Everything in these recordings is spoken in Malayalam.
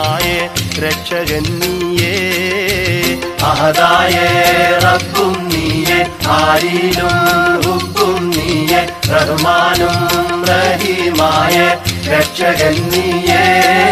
റഹീമായേ രക്ഷകൻ നീയേ അഹദായേ റബ്ബും നീയേ ആരിലും ഹുബും നീയേ റഹ്മാനും റഹീമായേ രക്ഷകൻ നീയേ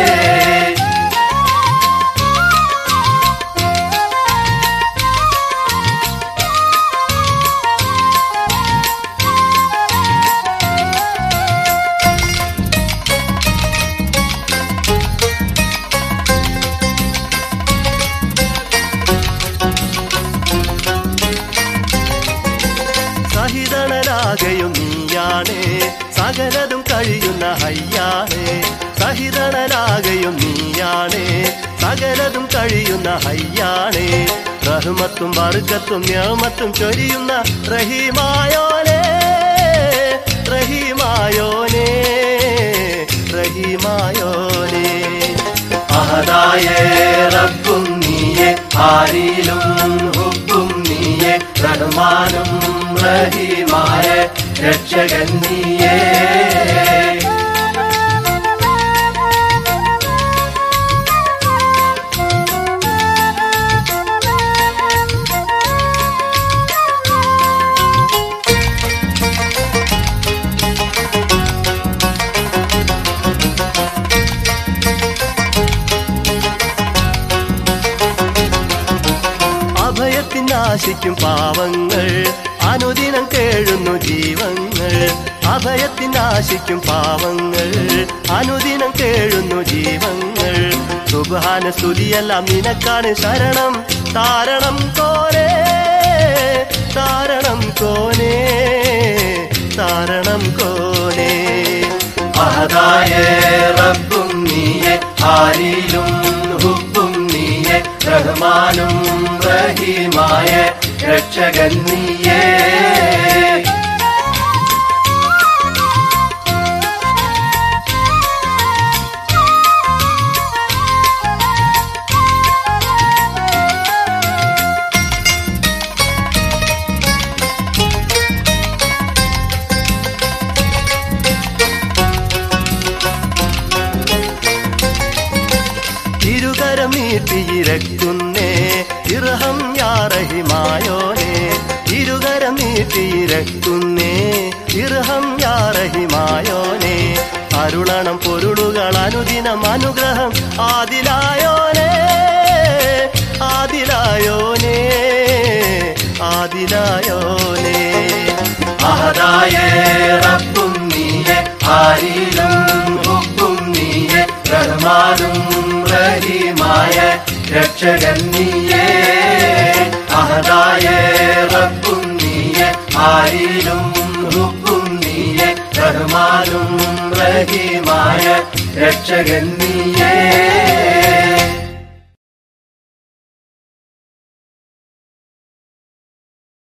സഹിതണരാകയും നീയാണേ സകലതും കഴിയുന്ന ഹയ്യാണേ സഹിതണരാകയും നീയാണേ സകലതും കഴിയുന്ന ഹയ്യാണേ റഹ്മത്തും വർഗത്തും ഞാമത്തും ചൊരിയുന്ന റഹീമായോനേ റഹീമായോനേ റഹീമായോനേ അഹദായേ റബ്ബും നീയേ ആരിലും ഹുബും നീയേ റഹ്മാനും റഹീമായ രക്ഷകൻ നീയേ അഭയത്തിനാശിക്കും പാവങ്ങൾ അനുദിനം കേഴുന്നു ജീവങ്ങൾ അഭയത്തിനാശിക്കും പാവങ്ങൾ അനുദിനം കേഴുന്നു ജീവങ്ങൾ സുബാന സ്തുതിയെല്ലാം നിനക്കാണ് ശരണം താരണം കോരേ താരണം കോനേ താരണം കോനേ അഹദായേ റബ്ബും നീയേ ആരിലും ഹുബും നീയേ റഹ്മാനും റഹീമായ രക്ഷകൻ നീയേ ഇരുകരം നീട്ടിയിരക്കുന്നേ ഇർഹം യാറഹിമായോനെ ഇരുകരം നീട്ടിയിരക്കുന്നേ ഇർഹം യാറഹിമായോനെ അരുളണം പൊരുളുകൾ അനുദിനം അനുഗ്രഹം ആദിലായോനെ ആദിലായോനെ ആദിലായോനെ അഹദായേ റബ്ബും നീയേ ആരിലും ഹുബും നീയേ റഹ്മാനും റഹീമായ രക്ഷകൻ നീയേ അഹദായേ റബ്ബും നീയേ ആരിലും ഹുബും നീയേ റഹ്മാനും റഹീമായ രക്ഷകൻ നീയേ